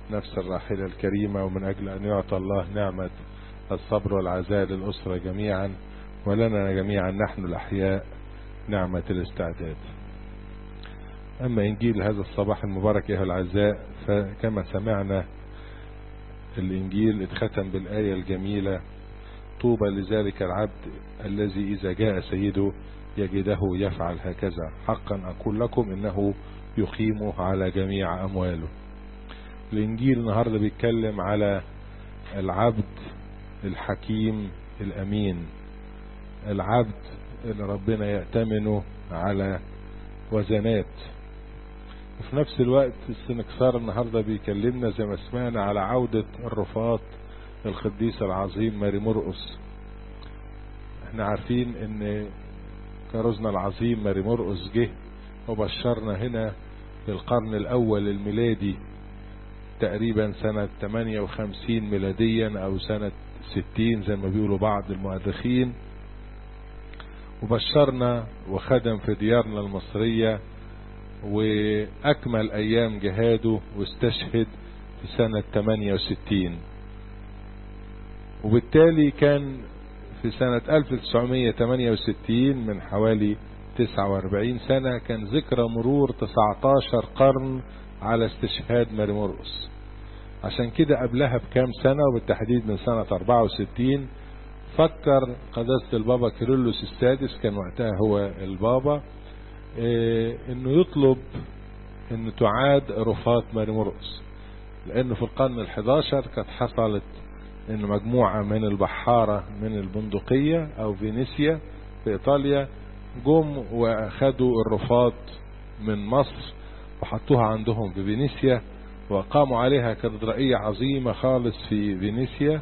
نفس الراحلة الكريمة ومن أجل أن يعطى الله نعمة الصبر والعزاء للأسرة جميعا ولنا جميعا نحن الأحياء نعمة الاستعداد أما إنجيل هذا الصباح المبارك أيها الأعزاء فكما سمعنا الإنجيل اتختم بالآية الجميلة طوبى لذلك العبد الذي إذا جاء سيده يجده يفعل هكذا حقا أقول لكم إنه يقيمه على جميع أمواله الإنجيل النهاردة بيتكلم على العبد الحكيم الأمين العبد اللي ربنا يأتمنه على وزنات وفي نفس الوقت السنكسار النهاردة بيكلمنا زي ما سمعنا على عودة الرفاط القديس العظيم ماري مرقس احنا عارفين ان كرزنا العظيم ماري مرقس جه وبشرنا هنا في القرن الاول الميلادي تقريبا سنة 58 ميلاديا او سنة 60 زي ما بيقولوا بعض المؤرخين وبشرنا وخدم في ديارنا المصرية وأكمل أيام جهاده واستشهد في سنة 68 وبالتالي كان في سنة 1968 من حوالي 49 سنة كان ذكرى مرور 19 قرن على استشهاد ماري مرقس عشان كده قبلها بكام سنة وبالتحديد من سنة 64 فكر قداسة البابا كيرلس السادس كان وقتها هو البابا اه انه يطلب ان تعاد رفات ماري مرقس لانه في القرن ال11 كانت حصلت ان مجموعة من البحارة من البندقية او فينيسيا في ايطاليا جم واخدوا الرفات من مصر وحطوها عندهم في فينيسيا وقاموا عليها كاتدرائية عظيمة خالص في فينيسيا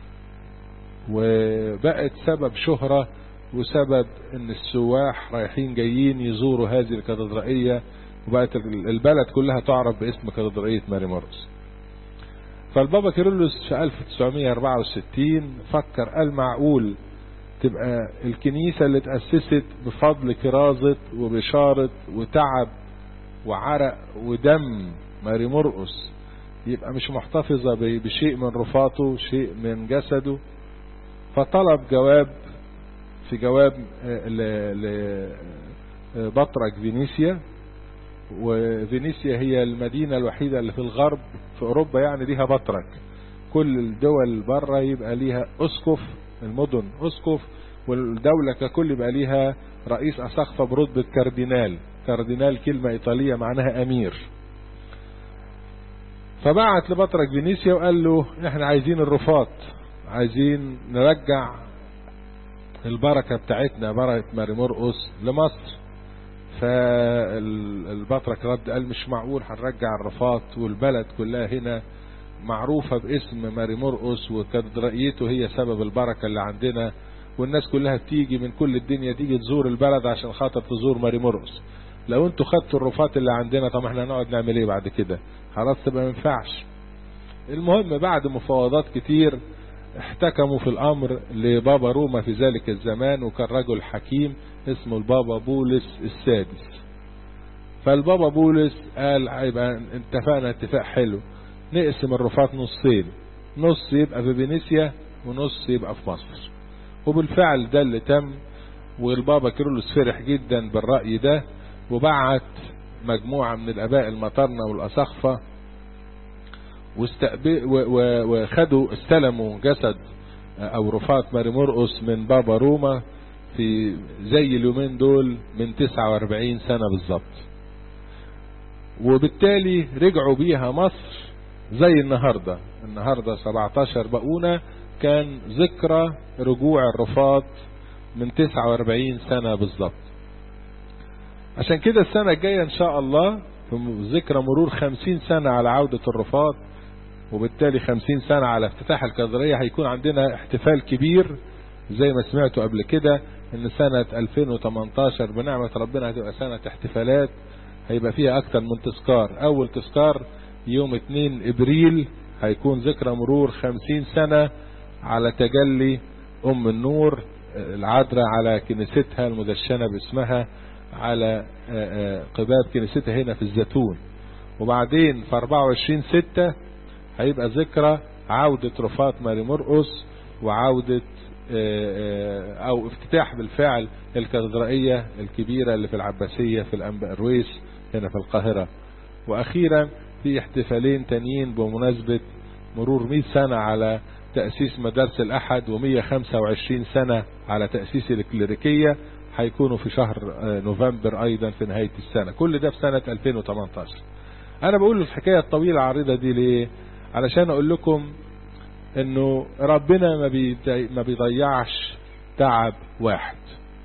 وبقت سبب شهرة وسبب ان السواح رايحين جايين يزوروا هذه الكاتدرائية وبقت البلد كلها تعرف باسم كاتدرائية ماري مورس فالبابا كيرلس في 1964 فكر قال معقول تبقى الكنيسة اللي تأسست بفضل كرازة وبشارة وتعب وعرق ودم ماري مرقس يبقى مش محتفظة بشيء من رفاته شيء من جسده فطلب جواب في جواب لبطرك فينيسيا وفينيسيا هي المدينة الوحيدة اللي في الغرب في أوروبا يعني ليها بطرك كل الدول بره يبقى ليها أسقف المدن أسقف والدولة ككل يبقى ليها رئيس أسقفة برتبة كاردينال كاردينال كلمة إيطالية معناها أمير فبعت لبطرك فينيسيا وقال له احنا عايزين الرفاط عايزين نرجع البركة بتاعتنا بركة ماري مرقس لمصر فالبطرك رد قال مش معقول هنرجع الرفاط والبلد كلها هنا معروفة باسم ماري مرقس وكاتدرائيته هي سبب البركة اللي عندنا والناس كلها بتيجي من كل الدنيا تيجي تزور البلد عشان خاطر تزور ماري مرقس لو انتوا خدتوا الرفات اللي عندنا طب احنا هنقعد نعمل ايه بعد كده خلاص تبقى ما ينفعش المهم بعد مفاوضات كتير احتكموا في الامر لبابا روما في ذلك الزمان وكان رجل حكيم اسمه البابا بولس السادس فالبابا بولس قال يبقى اتفقنا اتفاق حلو نقسم الرفات نصين نص يبقى في فينيسيا ونص يبقى في مصر وبالفعل ده اللي تم والبابا كيرلس فرح جدا بالرأي ده وبعت مجموعة من الاباء المطرنة والاسخفة وخدوا استلموا جسد او رفات ماري مرقس من بابا روما في زي اليومين دول من 49 سنة بالظبط وبالتالي رجعوا بيها مصر زي النهاردة النهاردة 17 بقونة كان ذكرى رجوع الرفات من 49 سنة بالظبط عشان كده السنة الجاية ان شاء الله في ذكرى مرور 50 سنة على عودة الرفات وبالتالي 50 سنة على افتتاح الكاتدرائية هيكون عندنا احتفال كبير زي ما سمعتوا قبل كده ان سنة 2018 بنعمة ربنا هتبقى سنة احتفالات هيبقى فيها اكتر من تذكار اول تذكار يوم 2 ابريل هيكون ذكرى مرور 50 سنة على تجلي ام النور العذراء على كنيستها المدشنة باسمها على قباب كنيستها هنا في الزيتون وبعدين في 24 ستة هيبقى ذكرى عودة رفات ماري مرقس وعودة او افتتاح بالفعل الكاتدرائية الكبيرة اللي في العباسية في الانباء الرويس هنا في القاهرة واخيرا في احتفالين تانيين بمناسبة مرور 100 سنة على تأسيس مدارس الأحد و125 سنة على تأسيس الكليريكية هيكونوا في شهر نوفمبر أيضا في نهاية السنة كل ده في سنة 2018 أنا بقول الحكاية الطويلة العريضة دي ليه علشان أقول لكم إنه ربنا ما, بيضي ما بيضيعش تعب واحد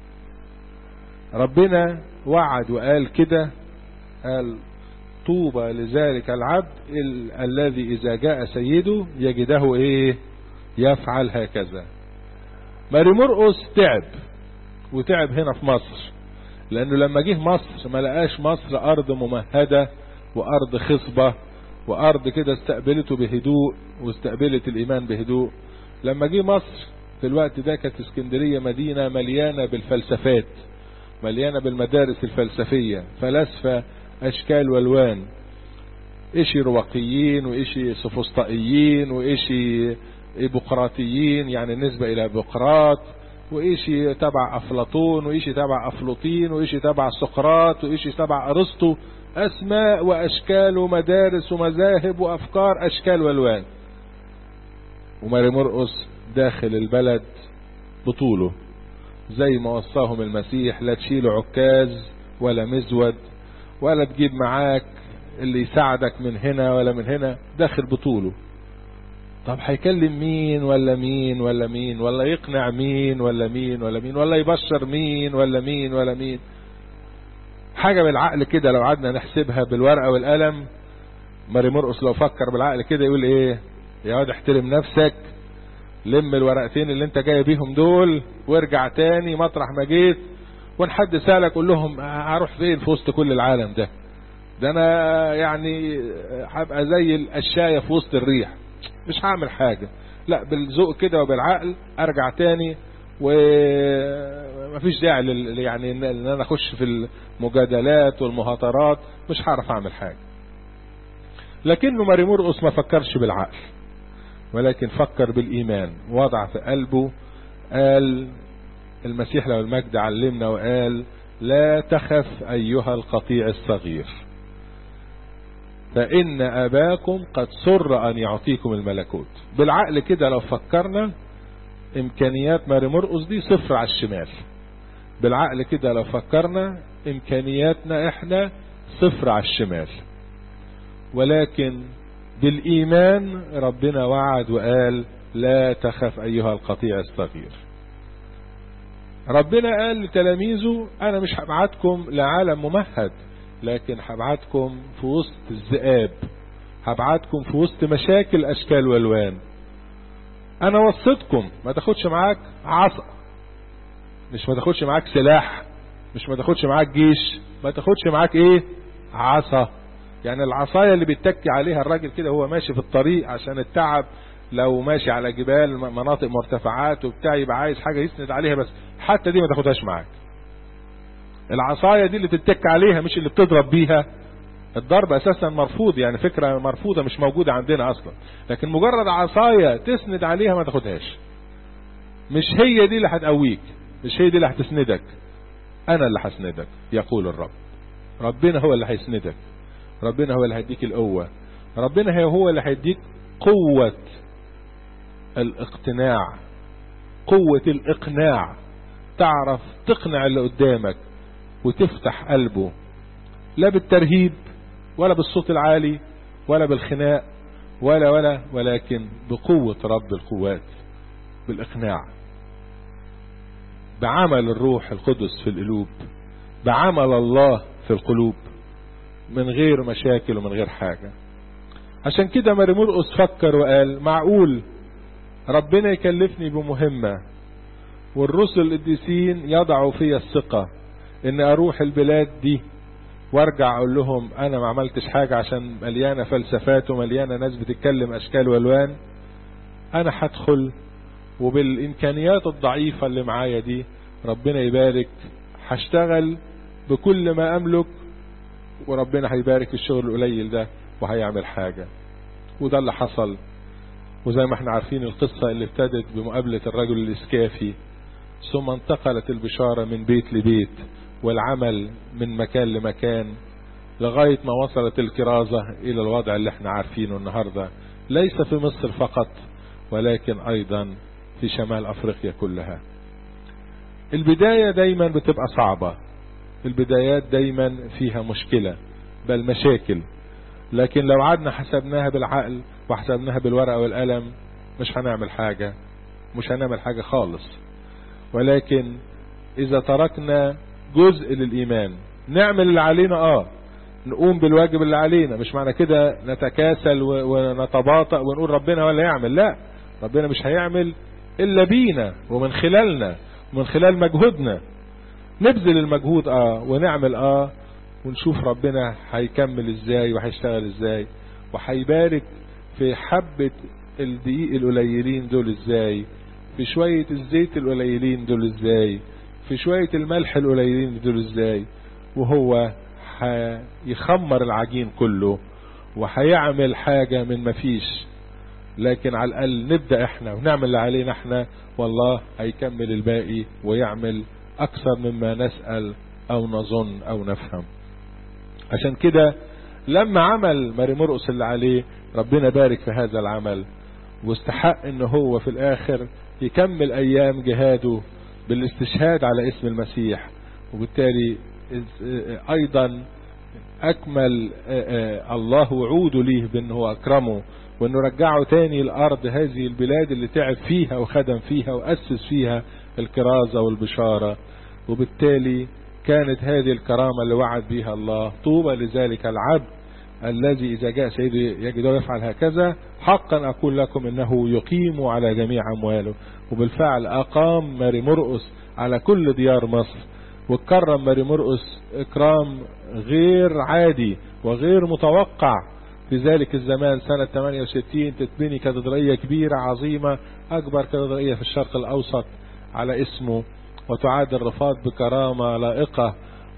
ربنا وعد وقال كده قال طوبى لذلك العبد ال الذي إذا جاء سيده يجده إيه يفعل هكذا ماري مرقس تعب وتعب هنا في مصر لأنه لما جه مصر ما لقاش مصر أرض ممهدة وأرض خصبة وأرض كده استقبلته بهدوء واستقبلت الإيمان بهدوء لما جه مصر في الوقت ده كانت اسكندرية مدينة مليانة بالفلسفات مليانة بالمدارس الفلسفية فلاسفة أشكال والوان إشي رواقيين وإشي سفسطائيين وإشي بقراطيين يعني نسبة إلى بقراط وإشي تبع أفلاطون وإشي تبع أفلوطين وإشي تبع سقراط وإشي تبع أرسطو أسماء وأشكال ومدارس ومذاهب وأفكار أشكال والوان وماري مرقس داخل البلد بطوله زي ما وصاهم المسيح لا تشيلوا عكاز ولا مزود ولا تجيب معاك اللي يساعدك من هنا ولا من هنا داخل بطوله طب هيكلم مين ولا مين ولا مين ولا يقنع مين ولا مين ولا مين ولا يبشر مين ولا مين ولا مين حاجة بالعقل كده لو قعدنا نحسبها بالورقة والقلم ماري مرقس لو فكر بالعقل كده يقول ايه يا واد احترم نفسك لم الورقتين اللي انت جاي بيهم دول وارجع تاني مطرح ما جيت وان حد سألك قول لهم هروح فين في وسط كل العالم ده ده انا يعني هبقى زي القشاية في وسط الريح مش هعمل حاجة لا بالذوق كده وبالعقل ارجع تاني ومفيش داعي لل... يعني ان انا اخش في المجادلات والمهاترات مش هعرف اعمل حاجة لكنه ماري مرقس ما فكرش بالعقل ولكن فكر بالايمان وضع في قلبه قال المسيح له المجد علمنا وقال لا تخف ايها القطيع الصغير فإن أباكم قد سر أن يعطيكم الملكوت بالعقل كده لو فكرنا إمكانيات ماري مرقس دي صفر على الشمال بالعقل كده لو فكرنا إمكانياتنا إحنا صفر على الشمال ولكن بالإيمان ربنا وعد وقال لا تخف أيها القطيع الصغير ربنا قال لتلاميذه أنا مش هبعتكم لعالم ممهد لكن هبعتكم في وسط الذئاب هبعتكم في وسط مشاكل اشكال والوان انا وصيتكم ما تاخدش معاك عصا مش ما تاخدش معاك سلاح مش ما تاخدش معاك جيش ما تاخدش معاك ايه عصا يعني العصاية اللي بيتكي عليها الراجل كده هو ماشي في الطريق عشان التعب لو ماشي على جبال مناطق مرتفعات وبتاع يبقى عايز حاجة يسند عليها بس حتى دي ما تاخدهاش معاك العصاية دي اللي تتك عليها مش اللي بتضرب بيها الضرب اساسا مرفوض يعني فكرة مرفوضة مش موجودة عندنا اصلا لكن مجرد عصاية تسند عليها ما تاخدهاش مش هي دي اللي هتقويك مش هي دي اللي هتسندك انا اللي هسندك يقول الرب ربنا هو اللي هيسندك ربنا هو اللي هيديك القوة ربنا هو اللي هيديك قوة الاقتناع قوة الاقناع تعرف تقنع اللي قدامك وتفتح قلبه لا بالترهيب ولا بالصوت العالي ولا بالخناق ولا ولا ولكن بقوة رب القوات بالإقناع بعمل الروح القدس في القلوب بعمل الله في القلوب من غير مشاكل ومن غير حاجة عشان كده ماري مرقس فكر وقال معقول ربنا يكلفني بمهمة والرسل القديسين يضعوا في الثقة ان اروح البلاد دي وارجع اقول لهم انا ما عملتش حاجة عشان مليانة فلسفات ومليانة ناس بتتكلم اشكال والوان انا هدخل وبالامكانيات الضعيفة اللي معايا دي ربنا يبارك هشتغل بكل ما املك وربنا هيبارك الشغل القليل ده وهيعمل حاجة وده اللي حصل وزي ما احنا عارفين القصة اللي ابتدت بمقابلة الرجل الإسكافي ثم انتقلت البشارة من بيت لبيت والعمل من مكان لمكان لغاية ما وصلت الكرازة إلى الوضع اللي احنا عارفينه النهاردة ليس في مصر فقط ولكن أيضا في شمال أفريقيا كلها البداية دايما بتبقى صعبة البدايات دايما فيها مشكلة بل مشاكل لكن لو عدنا حسبناها بالعقل وحسبناها بالورقة والقلم مش هنعمل حاجة مش هنعمل حاجة خالص ولكن إذا تركنا جزء للإيمان نعمل اللي علينا آه نقوم بالواجب اللي علينا مش معنى كده نتكاسل ونتباطأ ونقول ربنا ولا يعمل لا ربنا مش هيعمل إلا بينا ومن خلالنا ومن خلال مجهودنا نبذل المجهود اه ونعمل اه ونشوف ربنا هيكمل ازاي وهيشتغل ازاي وهيبارك في حبة الدقيق القليلين دول ازاي في شوية الزيت القليلين دول ازاي في شوية الملح القليلين دول ازاي وهو هيخمر العجين كله وهيعمل حاجة من مفيش لكن على الأقل نبدأ احنا ونعمل اللي علينا احنا والله هيكمل الباقي ويعمل أكثر مما نسأل أو نظن أو نفهم عشان كده لما عمل ماري مرقس اللي عليه ربنا بارك في هذا العمل واستحق ان هو في الاخر يكمل ايام جهاده بالاستشهاد على اسم المسيح وبالتالي ايضا اكمل الله وعوده ليه بانه هو اكرمه وانه رجعه تاني الارض هذه البلاد اللي تعب فيها وخدم فيها واسس فيها الكرازة والبشارة وبالتالي كانت هذه الكرامة اللي وعد بها الله طوبى لذلك العبد الذي إذا جاء سيده يجده يفعل هكذا حقا أقول لكم إنه يقيم على جميع أمواله وبالفعل أقام ماري مرقس على كل ديار مصر وكرم ماري مرقس إكرام غير عادي وغير متوقع في ذلك الزمان سنة 68 تتبني كاتدرائية كبيرة عظيمة أكبر كاتدرائية في الشرق الأوسط على اسمه وتعاد الرفاض بكرامة لائقة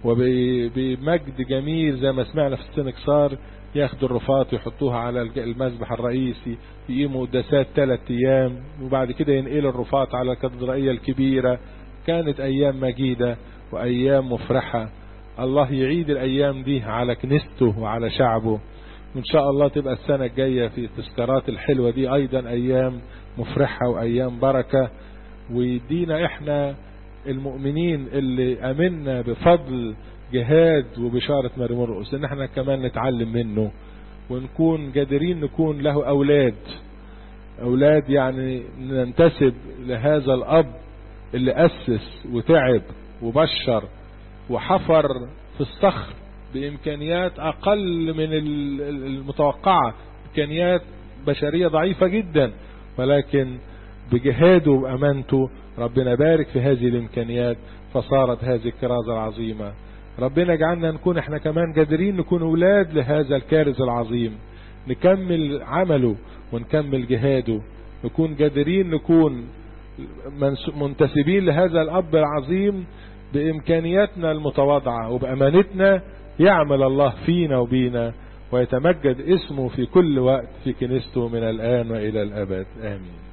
وبمجد جميل زي ما سمعنا في السنكسار ياخدوا الرفاط يحطوها على المذبح الرئيسي يقيموا قداسات ثلاث ايام وبعد كده ينقلوا الرفاط على الكاتدرائية الكبيرة كانت ايام مجيدة وايام مفرحة الله يعيد الايام دي على كنيسته وعلى شعبه وان شاء الله تبقى السنة الجاية في التذكارات الحلوة دي ايضا ايام مفرحة وايام بركة ويدينا احنا المؤمنين اللي امنا بفضل جهاد وبشارة ماري مرقس ان احنا كمان نتعلم منه ونكون قادرين نكون له اولاد اولاد يعني ننتسب لهذا الاب اللي اسس وتعب وبشر وحفر في الصخر بامكانيات اقل من المتوقعة امكانيات بشرية ضعيفة جدا ولكن بجهاده وامانته ربنا بارك في هذه الامكانيات فصارت هذه الكرازة العظيمة ربنا جعلنا نكون احنا كمان قادرين نكون اولاد لهذا الكارز العظيم نكمل عمله ونكمل جهاده نكون قادرين نكون منتسبين لهذا الاب العظيم بامكانياتنا المتواضعة وبامانتنا يعمل الله فينا وبينا ويتمجد اسمه في كل وقت في كنيسته من الان والى الابد امين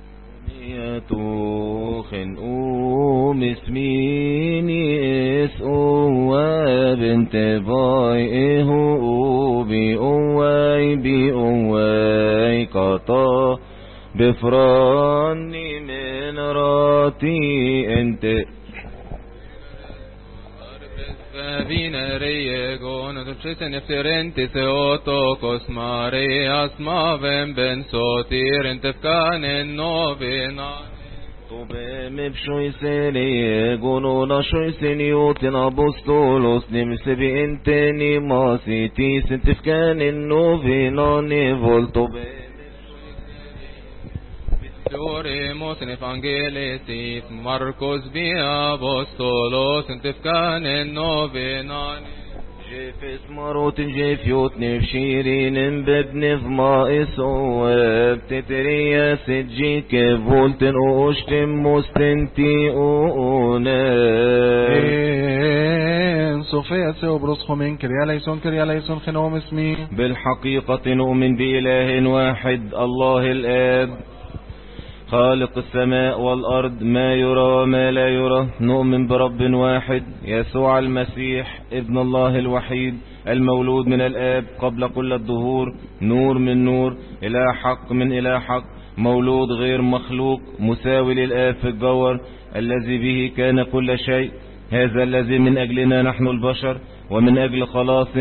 يتوخن أوم اسميني اس أوا بنت باي إهو أوبي أواي بي أواي قطا بفراني من راتي انت Vinere con uccisen efferenti se otokos Marias mavem ben sotir entefkanen novenan طوبى مبشوي سيني قولونا شوي سينيوتين أبوستولوس نمسبي انتني ماسيتي سنتفكان النوفيناني فولتوبى Oremos en Evangelis Marcos via Apostolos en Tefkanen novenani جيف مروت جيف يوت نفشيرين ببن في مائس وبتتريا سجي كفولتن اوشتم مستنتي اونا إن صوفيا سيو برسخو من كريا ليسون كريا ليسون خنوم اسمي بالحقيقة نؤمن بإله واحد الله الآب خالق السماء والأرض ما يرى وما لا يرى نؤمن برب واحد يسوع المسيح ابن الله الوحيد المولود من الآب قبل كل الدهور نور من نور إله حق من إله حق مولود غير مخلوق مساوي للآب في الجوهر الذي به كان كل شيء هذا الذي من أجلنا نحن البشر ومن أجل خلاص